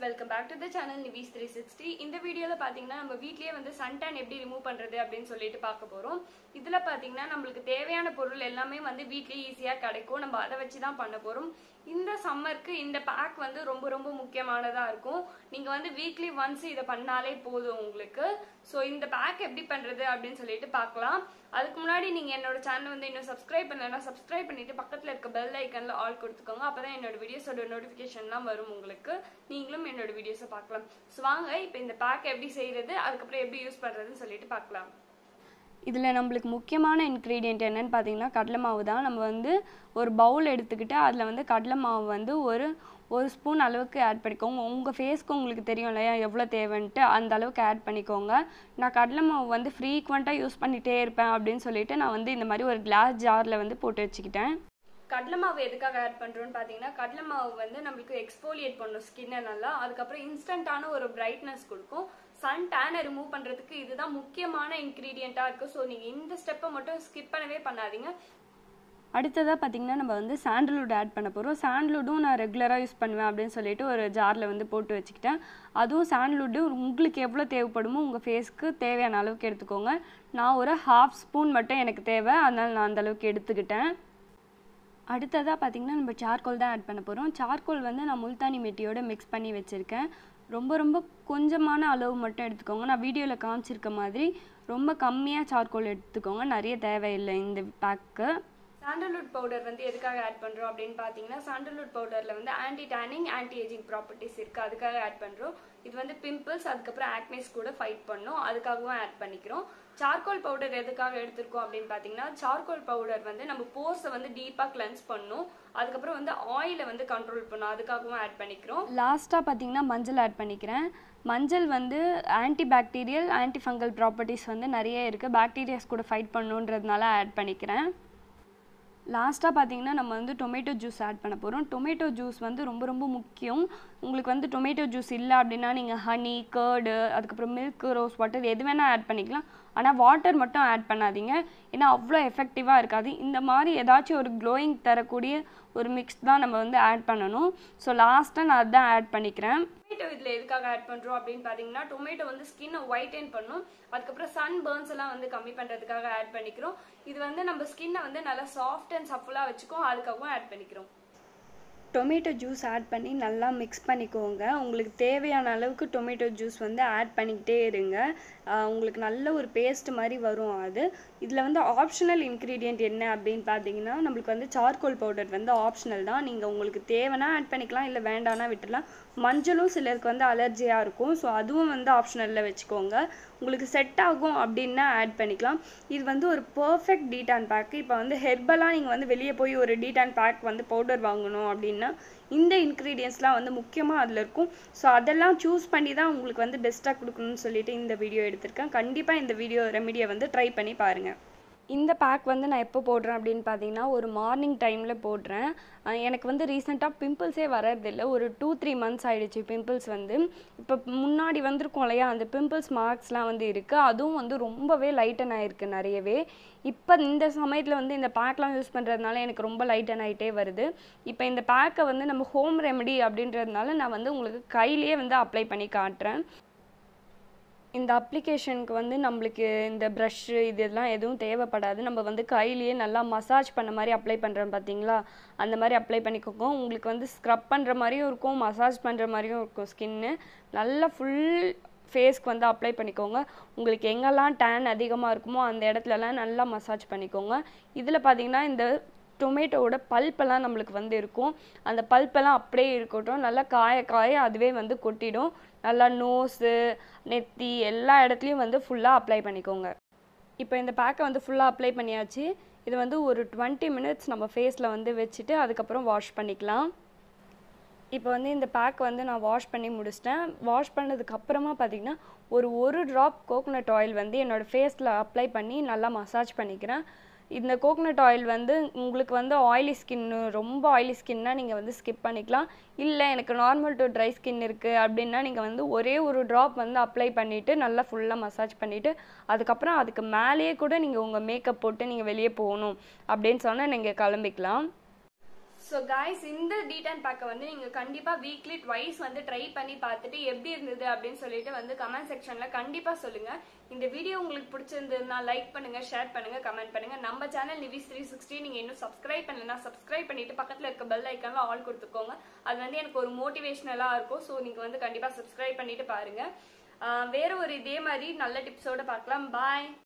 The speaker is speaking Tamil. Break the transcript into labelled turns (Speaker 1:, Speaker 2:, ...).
Speaker 1: welcome back to the channel Nivis three sixty இந்த வீடியோவில் பார்த்தீங்கன்னா நம்ம வீட்லயே வந்து சன்டான் எப்படி ரிமூவ் பண்ணுறது அப்படின்னு சொல்லிட்டு பார்க்க போகிறோம் இதில் பார்த்தீங்கன்னா நம்மளுக்கு தேவையான பொருள் எல்லாமே வந்து வீட்லயே ஈஸியாக கிடைக்கும் நம்ம அதை வச்சு தான் பண்ண போகிறோம் இந்த சம்மருக்கு இந்த பேக் வந்து ரொம்ப ரொம்ப முக்கியமானதாக இருக்கும் நீங்கள் வந்து வீக்லி ஒன்ஸ் இதை பண்ணாலே போதும் உங்களுக்கு ஸோ இந்த பேக் எப்படி பண்ணுறது அப்படின்னு சொல்லிட்டு பார்க்கலாம் அதுக்கு முன்னாடி நீங்கள் என்னோட சேனல் வந்து இன்னும் சப்ஸ்கிரைப் பண்ணலைன்னா சப்ஸ்கிரைப் பண்ணிட்டு பக்கத்தில் இருக்க பெல் ஐக்கனில் ஆல் கொடுத்துக்கோங்க அப்போ தான் என்னோட வீடியோஸோட நோட்டிஃபிகேஷன்லாம் வரும் உங்களுக்கு நீங்களும் என்னோட வீடியோஸை பார்க்கலாம் ஸோ வாங்க இப்போ இந்த பேக் எப்படி செய்கிறது அதுக்கப்புறம் எப்படி யூஸ் பண்ணுறதுன்னு சொல்லிட்டு பார்க்கலாம்
Speaker 2: இதில் நம்மளுக்கு முக்கியமான இன்க்ரீடியன்ட் என்னன்னு பார்த்தீங்கன்னா கடலை மாவு தான் நம்ம வந்து ஒரு பவுல் எடுத்துக்கிட்டு அதில் வந்து கடலை மாவு வந்து ஒரு ஒரு ஸ்பூன் அளவுக்கு ஆட் பண்ணிக்கோங்க உங்கள் ஃபேஸ்க்கு உங்களுக்கு தெரியும் இல்லையா எவ்வளோ தேவைன்ட்டு அந்த அளவுக்கு ஆட் பண்ணிக்கோங்க நான் கடலை மாவு வந்து ஃப்ரீக்வெண்ட்டாக யூஸ் பண்ணிகிட்டே இருப்பேன் அப்படின்னு சொல்லிட்டு நான் வந்து இந்த மாதிரி ஒரு கிளாஸ் ஜாரில் வந்து போட்டு வச்சுக்கிட்டேன்
Speaker 1: கடலை மாவு எதுக்காக ஆட் பண்ணுறோன்னு பார்த்தீங்கன்னா கடலை மாவு வந்து நம்மளுக்கு எக்ஸ்போலியேட் பண்ணும் ஸ்கின்னை நல்லா அதுக்கப்புறம் இன்ஸ்டன்ட்டான ஒரு பிரைட்னஸ் கொடுக்கும் சன் டேனை ரிமூவ் பண்ணுறதுக்கு இதுதான் முக்கியமான இன்க்ரீடியண்ட்டாக இருக்குது ஸோ நீங்கள் இந்த ஸ்டெப்பை மட்டும் ஸ்கிப் பண்ணவே பண்ணாதீங்க
Speaker 2: அடுத்ததாக பார்த்தீங்கன்னா நம்ம வந்து சாண்டல்வுட் ஆட் பண்ண போகிறோம் சாண்டல்வுட்டும் நான் ரெகுலராக யூஸ் பண்ணுவேன் அப்படின்னு சொல்லிட்டு ஒரு ஜாரில் வந்து போட்டு வச்சுக்கிட்டேன் அதுவும் சாண்டல்வுட்டு உங்களுக்கு எவ்வளோ தேவைப்படுமோ உங்கள் ஃபேஸ்க்கு தேவையான அளவுக்கு எடுத்துக்கோங்க நான் ஒரு ஹாஃப் ஸ்பூன் மட்டும் எனக்கு தேவை அதனால் நான் அந்த அளவுக்கு எடுத்துக்கிட்டேன் அடுத்ததாக பார்த்தீங்கன்னா நம்ம சார்கோல் தான் ஆட் பண்ண போகிறோம் சார்கோல் வந்து நான் முல்தானி மெட்டியோட மிக்ஸ் பண்ணி வச்சுருக்கேன் ரொம்ப ரொம்ப கொஞ்சமான அளவு மட்டும் எடுத்துக்கோங்க நான் வீடியோவில் காமிச்சிருக்க மாதிரி ரொம்ப கம்மியாக சார்கோல் எடுத்துக்கோங்க நிறைய தேவையில்லை இந்த பேக்கு
Speaker 1: சாண்டல்வுட் பவுடர் வந்து எதுக்காக ஆட் பண்ணுறோம் அப்படின்னு பார்த்தீங்கன்னா சாண்டல்வுட் பவுடரில் வந்து anti tanning anti aging properties இருக்குது அதுக்காக ஆட் பண்ணுறோம் இது வந்து பிம்பிள்ஸ் அதுக்கப்புறம் ஆக்னேஸ் கூட ஃபைட் பண்ணும் அதுக்காகவும் ஆட் பண்ணிக்கிறோம் சார்கோல் பவுடர் எதுக்காக எடுத்திருக்கோம் அப்படின்னு பார்த்தீங்கன்னா சார்கோல் பவுடர் வந்து நம்ம போர்ஸை வந்து டீப்பாக கிளென்ஸ் பண்ணும் அதுக்கப்புறம் வந்து ஆயிலை வந்து கண்ட்ரோல் பண்ணும் அதுக்காகவும் ஆட் பண்ணிக்கிறோம்
Speaker 2: லாஸ்ட்டாக பார்த்தீங்கன்னா மஞ்சள் ஆட் பண்ணிக்கிறேன் மஞ்சள் வந்து anti bacterial anti fungal properties வந்து நிறைய இருக்குது பாக்டீரியாஸ் கூட ஃபைட் பண்ணுன்றதுனால ஆட் பண்ணிக்கிறேன் லாஸ்ட்டாக பார்த்தீங்கன்னா நம்ம வந்து டொமேட்டோ ஜூஸ் ஆட் பண்ண போகிறோம் டொமேட்டோ ஜூஸ் வந்து ரொம்ப ரொம்ப முக்கியம் உங்களுக்கு வந்து டொமேட்டோ ஜூஸ் இல்லை அப்படின்னா நீங்கள் ஹனி கேர்டு அதுக்கப்புறம் மில்க் ரோஸ் வாட்டர் எது வேணால் ஆட் பண்ணிக்கலாம் ஆனால் வாட்டர் மட்டும் ஆட் பண்ணாதீங்க ஏன்னா அவ்வளோ எஃபெக்டிவாக இருக்காது இந்த மாதிரி ஏதாச்சும் ஒரு க்ளோயிங் தரக்கூடிய ஒரு மிக்ஸ் தான் நம்ம வந்து ஆட் பண்ணணும் ஸோ லாஸ்ட்டாக நான் அதான் ஆட் பண்ணிக்கிறேன்
Speaker 1: டொமேட்டோ இதில் எதுக்காக ஆட் பண்ணுறோம் அப்படின்னு பார்த்தீங்கன்னா டொமேட்டோ வந்து ஸ்கின்னை ஒயிட்டன் பண்ணும் அதுக்கப்புறம் சன் பேர்ன்ஸ் எல்லாம் வந்து கம்மி பண்ணுறதுக்காக ஆட் பண்ணிக்கிறோம் இது வந்து நம்ம ஸ்கின்னை வந்து நல்லா சாஃப்ட் அண்ட் சஃபுல்லாக வச்சுக்கோம் அதுக்காகவும் ஆட் பண்ணிக்கிறோம்
Speaker 2: டொமேட்டோ ஜூஸ் ஆட் பண்ணி நல்லா மிக்ஸ் பண்ணிக்கோங்க உங்களுக்கு தேவையான அளவுக்கு டொமேட்டோ ஜூஸ் வந்து ஆட் பண்ணிக்கிட்டே இருங்க உங்களுக்கு நல்ல ஒரு பேஸ்ட் மாதிரி வரும் அது இதில் வந்து ஆப்ஷனல் இன்க்ரீடியன்ட் என்ன அப்படின்னு பார்த்தீங்கன்னா நம்மளுக்கு வந்து சார்கோல் பவுடர் வந்து ஆப்ஷனல் தான் நீங்கள் உங்களுக்கு தேவைன்னா ஆட் பண்ணிக்கலாம் இல்லை வேண்டாம்னா விட்டுலாம் மஞ்சளும் சிலருக்கு வந்து அலர்ஜியாக இருக்கும் ஸோ அதுவும் வந்து ஆப்ஷனலில் வச்சுக்கோங்க உங்களுக்கு செட் ஆகும் அப்படின்னா ஆட் பண்ணிக்கலாம் இது வந்து ஒரு பர்ஃபெக்ட் டீடான் பேக் இப்போ வந்து ஹெர்பலாக நீங்கள் வந்து வெளியே போய் ஒரு டீடான் பேக் வந்து பவுடர் வாங்கணும் அப்படின்னா இந்த இன்க்ரீடியன்ஸ்லாம் வந்து முக்கியமாக அதில் இருக்கும் ஸோ அதெல்லாம் சூஸ் பண்ணி தான் உங்களுக்கு வந்து பெஸ்ட்டாக கொடுக்கணும்னு சொல்லிட்டு இந்த வீடியோ எடுத்திருக்கேன் கண்டிப்பாக இந்த வீடியோ ரெமிடியை வந்து ட்ரை பண்ணி பாருங்கள் இந்த பேக் வந்து நான் எப்போ போடுறேன் அப்படின்னு பார்த்தீங்கன்னா ஒரு மார்னிங் டைமில் போடுறேன் எனக்கு வந்து ரீசெண்டாக பிம்பிள்ஸே வர்றதில்ல ஒரு டூ த்ரீ மந்த்ஸ் ஆகிடுச்சு பிம்பிள்ஸ் வந்து இப்போ முன்னாடி வந்திருக்கும் இல்லையா அந்த பிம்பிள்ஸ் மார்க்ஸ்லாம் வந்து இருக்குது அதுவும் வந்து ரொம்பவே லைட்டன் ஆகிருக்கு நிறையவே இப்போ இந்த சமயத்தில் வந்து இந்த பேக்லாம் யூஸ் பண்ணுறதுனால எனக்கு ரொம்ப லைட்டன் ஆகிட்டே வருது இப்போ இந்த பேக்கை வந்து நம்ம ஹோம் ரெமெடி அப்படின்றதுனால நான் வந்து உங்களுக்கு கையிலேயே வந்து அப்ளை பண்ணி காட்டுறேன் இந்த அப்ளிகேஷனுக்கு வந்து நம்மளுக்கு இந்த ப்ரஷ்ஷு இதெல்லாம் எதுவும் தேவைப்படாது நம்ம வந்து கையிலேயே நல்லா மசாஜ் பண்ண மாதிரி அப்ளை பண்ணுறோம் பார்த்தீங்களா அந்த மாதிரி அப்ளை பண்ணிக்கோங்க உங்களுக்கு வந்து ஸ்க்ரப் பண்ணுற மாதிரியும் இருக்கும் மசாஜ் பண்ணுற மாதிரியும் இருக்கும் ஸ்கின்னு நல்லா ஃபுல் ஃபேஸ்க்கு வந்து அப்ளை பண்ணிக்கோங்க உங்களுக்கு எங்கெல்லாம் டேன் அதிகமாக இருக்குமோ அந்த இடத்துலலாம் நல்லா மசாஜ் பண்ணிக்கோங்க இதில் பார்த்தீங்கன்னா இந்த டொமேட்டோவோட பல்ப்பெல்லாம் நம்மளுக்கு வந்து இருக்கும் அந்த பல்ப்பெல்லாம் அப்படியே இருக்கட்டும் நல்லா காய காய அதுவே வந்து கொட்டிடும் நல்லா நோஸு நெத்தி எல்லா இடத்துலையும் வந்து ஃபுல்லாக அப்ளை பண்ணிக்கோங்க இப்போ இந்த பேக்கை வந்து ஃபுல்லாக அப்ளை பண்ணியாச்சு இது வந்து ஒரு டுவெண்ட்டி மினிட்ஸ் நம்ம ஃபேஸில் வந்து வச்சுட்டு அதுக்கப்புறம் வாஷ் பண்ணிக்கலாம் இப்போ வந்து இந்த பேக் வந்து நான் வாஷ் பண்ணி முடிச்சிட்டேன் வாஷ் பண்ணதுக்கு அப்புறமா பார்த்தீங்கன்னா ஒரு ஒரு ட்ராப் கோகோனட் ஆயில் வந்து என்னோடய ஃபேஸில் அப்ளை பண்ணி நல்லா மசாஜ் பண்ணிக்கிறேன் இந்த கோகனட் ஆயில் வந்து உங்களுக்கு வந்து ஆயிலி ஸ்கின்னு ரொம்ப ஆயிலி ஸ்கின்னா நீங்கள் வந்து ஸ்கிப் பண்ணிக்கலாம் இல்லை எனக்கு நார்மல் டு ட்ரை ஸ்கின் இருக்குது அப்படின்னா நீங்கள் வந்து ஒரே ஒரு ட்ராப் வந்து அப்ளை பண்ணிவிட்டு நல்லா ஃபுல்லாக மசாஜ் பண்ணிவிட்டு அதுக்கப்புறம் அதுக்கு மேலேயே கூட நீங்கள் உங்கள் மேக்கப் போட்டு நீங்கள் வெளியே போகணும் அப்படின்னு சொன்னால் நீங்கள் கிளம்பிக்கலாம்
Speaker 1: ஸோ காய்ஸ் இந்த டீடன் பேக்கை வந்து நீங்கள் கண்டிப்பாக வீக்லி ட்வைஸ் வந்து ட்ரை பண்ணி பார்த்துட்டு எப்படி இருந்தது அப்படின்னு சொல்லிட்டு வந்து கமெண்ட் செக்ஷனில் கண்டிப்பாக சொல்லுங்கள் இந்த வீடியோ உங்களுக்கு பிடிச்சிருந்ததுன்னா லைக் பண்ணுங்கள் ஷேர் பண்ணுங்கள் கமெண்ட் பண்ணுங்கள் நம்ம சேனல் நிவிஸ் த்ரீ சிக்ஸ்டி நீங்கள் இன்னும் சப்ஸ்கிரைப் பண்ணலன்னா சப்ஸ்கிரைப் பண்ணிட்டு பக்கத்தில் இருக்க பெல் ஐக்கானில் ஆல் கொடுத்துக்கோங்க அது வந்து எனக்கு ஒரு மோட்டிவேஷ்னலாக இருக்கும் ஸோ நீங்கள் வந்து கண்டிப்பாக சப்ஸ்கிரைப் பண்ணிட்டு பாருங்கள் வேற ஒரு இதே மாதிரி நல்ல டிப்ஸோட பார்க்கலாம் பாய்